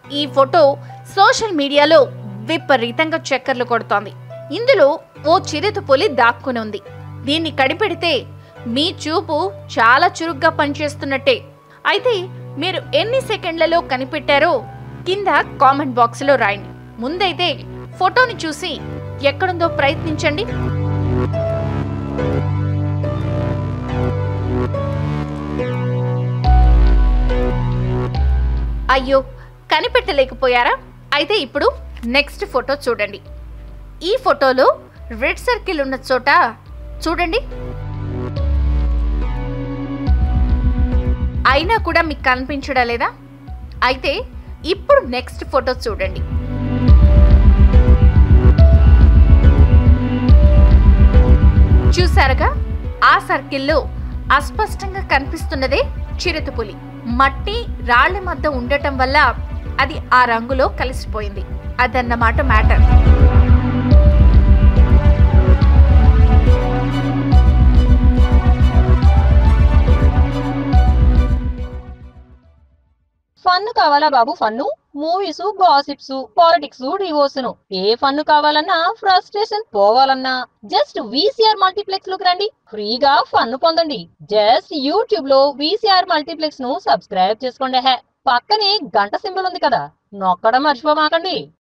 ఈ photo social మీడియాలో విపరీతంగా చక్కర్లు కొడుతోంది ఇందులో ఓ చిరుతపులి దాక్కుని ఉంది దీన్ని కడిపెడితే మీ చూపు చాలా చురుగ్గా పనిచేస్తున్నట్టే అయితే మీరు ఎన్ని సెకండ్లలో కనిపెట్టారో కింద కామెంట్ బాక్స్లో రాయండి ముందైతే ఫోటోని చూసి ఎక్కడుందో ప్రయత్నించండి అయ్యో కనిపెట్టలేకపోయారా అయితే ఇప్పుడు నెక్స్ట్ ఫోటో చూడండి ఈ ఫోటోలో రెడ్ సర్కిల్ ఉన్న చోట చూడండి అయినా కూడా మీకు కనిపించడం లేదా అయితే ఇప్పుడు నెక్స్ట్ ఫోటో చూడండి చూసారుగా ఆ సర్కిల్లో అస్పష్టంగా కనిపిస్తున్నదే చిరుతపులి మట్టి రాళ్ల మధ్య ఉండటం వల్ల అది ఆ రంగులో కలిసిపోయింది అదన్నమాట మ్యాటర్ ఫన్ కావాలా బాబు fun movies gossips politics divorce ఏ ఫన్ కావాలన్నా ఫ్రస్ట్రేషన్ పోవాలన్నా జస్ట్ వీసీఆర్ మల్టీప్లెక్స్ లోకి రండి ఫ్రీగా ఫన్ పొందండి జస్ట్ యూట్యూబ్ లో వీసీఆర్ మల్టీప్లెక్స్ ను సబ్స్క్రైబ్ చేసుకోండి హే పక్కనే గంట సింబల్ ఉంది కదా నొక్కడం మర్చిపోమాకండి